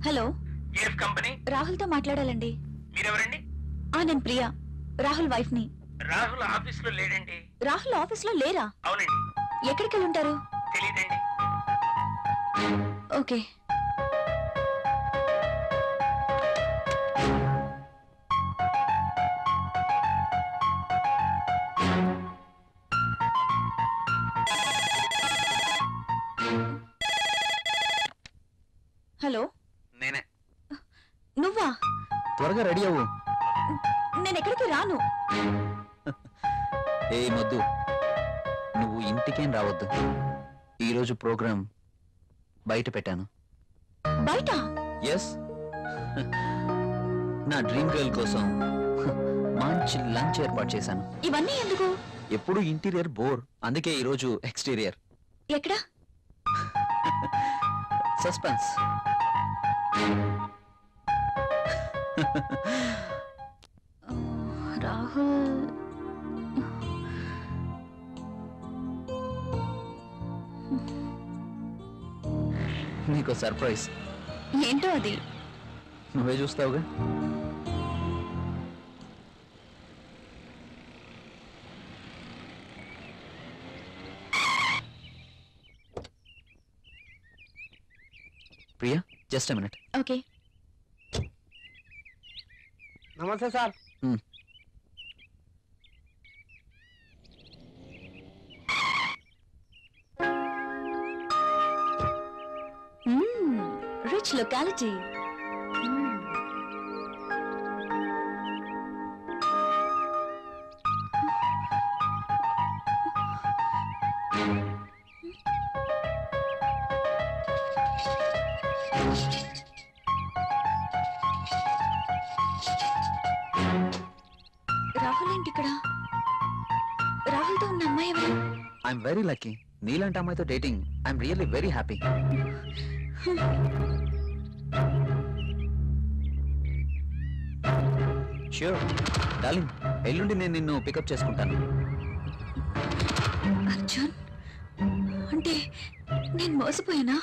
Hello A F company రాహుల్తో మాట్లాడాలండి మీరెవరండి ఆ నేను ప్రియా రాహుల్ వైఫ్ ని రాహుల్ ఆఫీస్ లో లేడండి రాహుల్ ఆఫీస్ లో లేరా అవునండి ఎక్కడికి వెళ్ళి ఉంటారు తెలియదండి ఓకే హలో నేనే నువ్వా త్వరగా రెడీ అవ్వు నేను ఎక్కడికి రాను ఏ మొద్దు నువ్వు ఇంటికేం రావద్దు ఈరోజు ప్రోగ్రాం బయట పెట్టాను బయట ఎస్ నా డ్రీమ్ గర్ల్ కోసం మంచి లంచ్ ఏర్పాటు చేశాను ఇవన్నీ ఎందుకు ఎప్పుడు ఇంటీరియర్ బోర్ అందుకే ఈరోజు ఎక్స్టీరియర్ ఎక్కడ సస్పెన్స్ ఆ, రాహుల్ నీకు సర్ప్రైజ్ ఏంటో అది నువ్వే చూస్తావుగా ప్రియా జస్ట్ మినిట్ ఓకే నమస్తే సార్ రిచ్ లొకాలిటీ రాహుల్ ఏంటి ఇక్కడ రాహుల్తో ఉన్న అమ్మాయి ఎవరు ఐఎమ్ వెరీ లక్కీ నీలాంటి అమ్మాయితో dating I'm really very happy sure darling ఎల్లుండి నేను నిన్ను పికప్ చేసుకుంటాను అర్జున్ అంటే నేను మోసపోయానా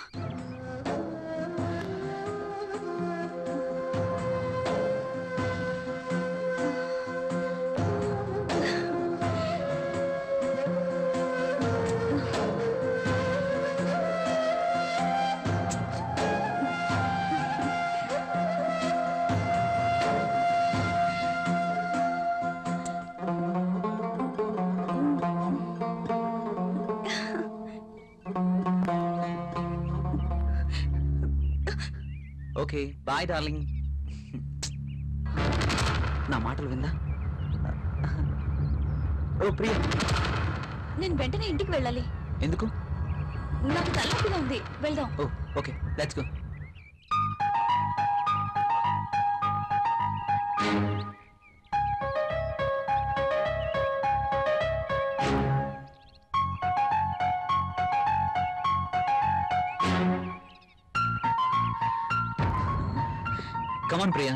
ఓకే బాయ్ డార్లింగ్ నా మాటలు విందా ఓ ప్రియ నేను వెంటనే ఇంటికి వెళ్ళాలి ఎందుకు నాకు తలనొప్పిగా ఉంది వెళ్దాం oh okay let's go come on Priya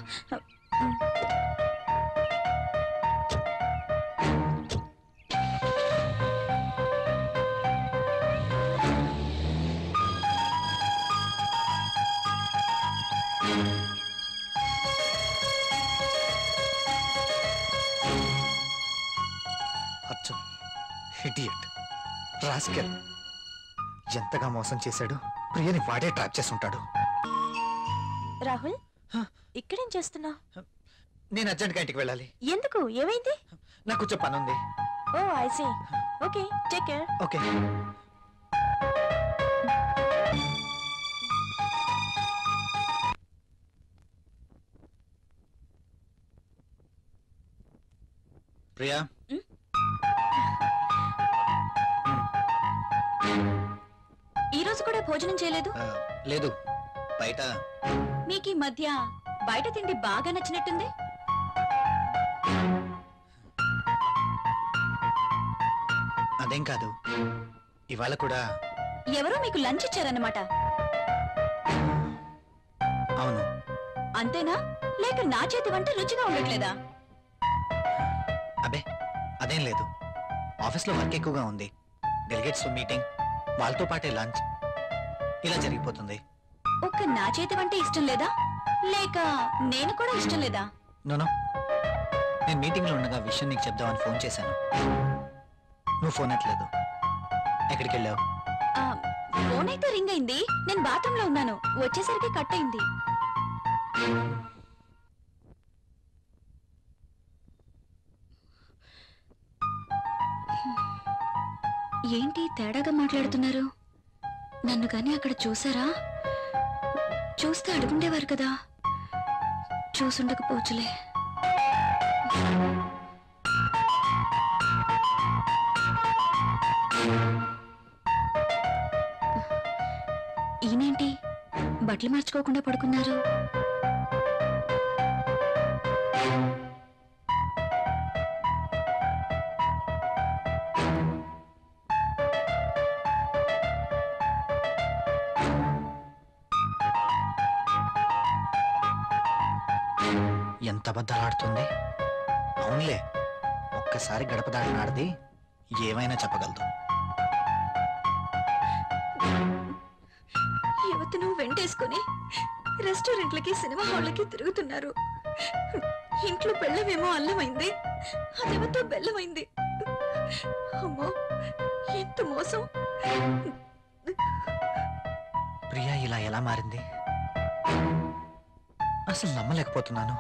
అచ్చం హిడియట్ రాస్కెల్ ఎంతగా మోసం చేశాడు ప్రియని వాడే ట్రాప్ చేసి ఉంటాడు రాహుల్ ఇక్కడేం చేస్తున్నా నేను అర్జెంట్గా ఇంటికి వెళ్ళాలి ఎందుకు ఏమైంది నాకు కొంచెం పని ఉంది oh I see okay take care okay Priya ఈ రోజు కూడా భోజనం చేయలేదు ఆ, లేదు బయట మీకు ఈ మధ్య బయట తిండి బాగా నచ్చినట్టుంది అదేం కాదు ఇవాళ కూడా ఎవరో మీకు లంచ్ ఇచ్చారన్నమాట అవును అంతేనా లేక నా చేతి వంట రుచిగా ఉండట్లేదా అబే అదేం లేదు ఆఫీస్లో వర్క్ ఎక్కువగా ఉంది డెలిగేట్స్ మీటింగ్ వాళ్ళతో పాటే లంచ్ ఇలా జరిగిపోతుంది ఒక్క నా చేతి వంటే ఇష్టం లేదా లేక నేను కూడా ఇష్టం లేదా నోనో నేను మీటింగ్లో ఉండగా విషయం నీకు చెప్దామని ఫోన్ చేశాను నువ్వు ఫోన్ ఎట్లేదు ఎక్కడికి వెళ్ళావు ఆ, ఫోన్ అయితే రింగ్ అయింది నేను బాత్రూమ్ లో ఉన్నాను వచ్చేసరికి కట్ అయింది ఏంటి తేడాగా మాట్లాడుతున్నారు నన్ను గాని అక్కడ చూసారా చూస్తే అడుగుండేవారు కదా చూసుండకపోవచ్చులే ఈయనేంటి బట్టలు మార్చుకోకుండా పడుకున్నారు ఎంత అబద్ధాలాడుతుంది అవునులే ఒక్కసారి గడప దాటిన ఆడది ఏమైనా చెప్పగలదు యువతను వెంటేసుకుని రెస్టారెంట్లకి సినిమా హాళ్ళకి తిరుగుతున్నారు ఇంట్లో బెల్లమేమో అల్లమైంది అదేమతో బెల్లమైంది అమ్మో ఎంత మోసం ప్రియా ఇలా ఎలా మారింది అసలు నమ్మలేకపోతున్నాను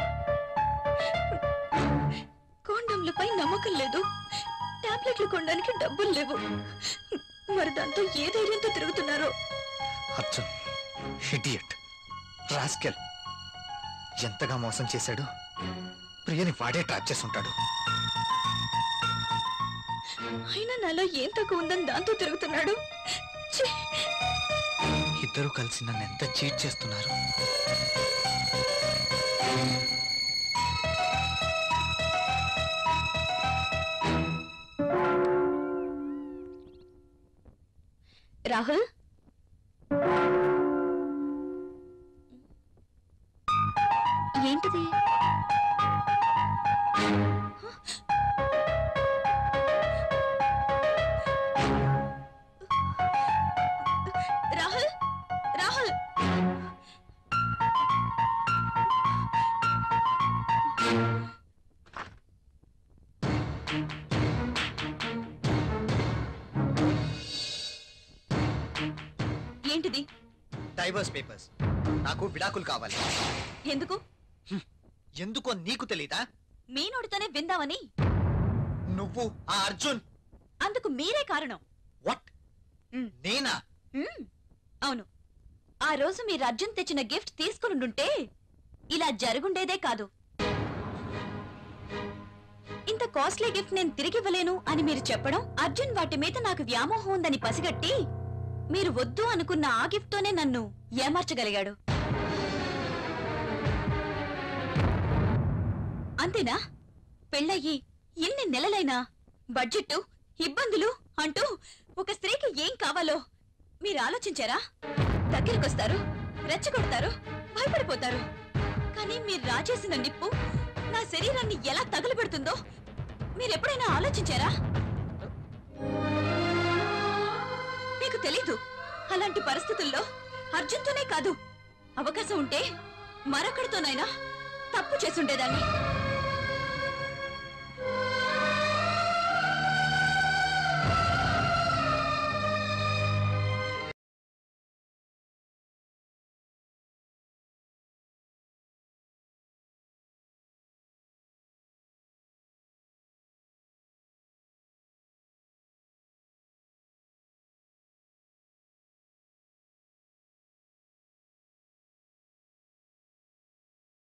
కాండంలపై నమ్మకం లేదు టాబ్లెట్లు కొనడానికి డబ్బులు లేవు మరి దాంతో ఏ ధైర్యంతో తిరుగుతున్నారో అర్జున్ హిడియట్ రాస్కెల్ ఎంతగా మోసం చేశాడు ప్రియని వాడే ట్రాప్ చేసి ఉంటాడు అయినా నాలో ఏం తక్కువ ఉందని దాంతో తిరుగుతున్నాడు ఛీ! ఇద్దరూ కలిసి నన్ను ఎంత చీట్ చేస్తున్నారు రాహుల్ ఏంటిది రాహుల్ రాహుల్ ఏంటిది డైవర్స్ పేపర్స్ నాకు విడాకులు కావాలి ఎందుకు ఎందుకో నీకు తెలీదా మీ నోటితోనే విందామని నువ్వు ఆ అర్జున్ అందుకు మీరే కారణం వాట్ మ్. నేనా మ్మ్. అవును ఆ రోజు మీరు అర్జున్ తెచ్చిన గిఫ్ట్ తీసుకునుండుంటే ఇలా జరుగుండేదే కాదు ఇంత కాస్ట్లీ గిఫ్ట్ నేను తిరిగివ్వలేను అని మీరు చెప్పడం అర్జున్ వాటి మీద నాకు వ్యామోహం ఉందని పసిగట్టి మీరు వద్దు అనుకున్న ఆ గిఫ్ట్ తోనే నన్ను ఏమార్చగలిగాడు అంతేనా పెళ్ళయ్యి ఎన్ని నెలలైనా బడ్జెట్ ఇబ్బందులు అంటూ ఒక స్త్రీకి ఏం కావాలో మీరు ఆలోచించారా దగ్గరికొస్తారు రెచ్చగొడతారు భయపడిపోతారు కానీ మీరు రాజేసిన నిప్పు నా శరీరాన్ని ఎలా తగులబెడుతుందో మీరెప్పుడైనా ఆలోచించారా మీకు తెలీదు అలాంటి పరిస్థితుల్లో అర్జున్తోనే కాదు అవకాశం ఉంటే మరొకరితోనైనా తప్పు చేసుండేదాన్ని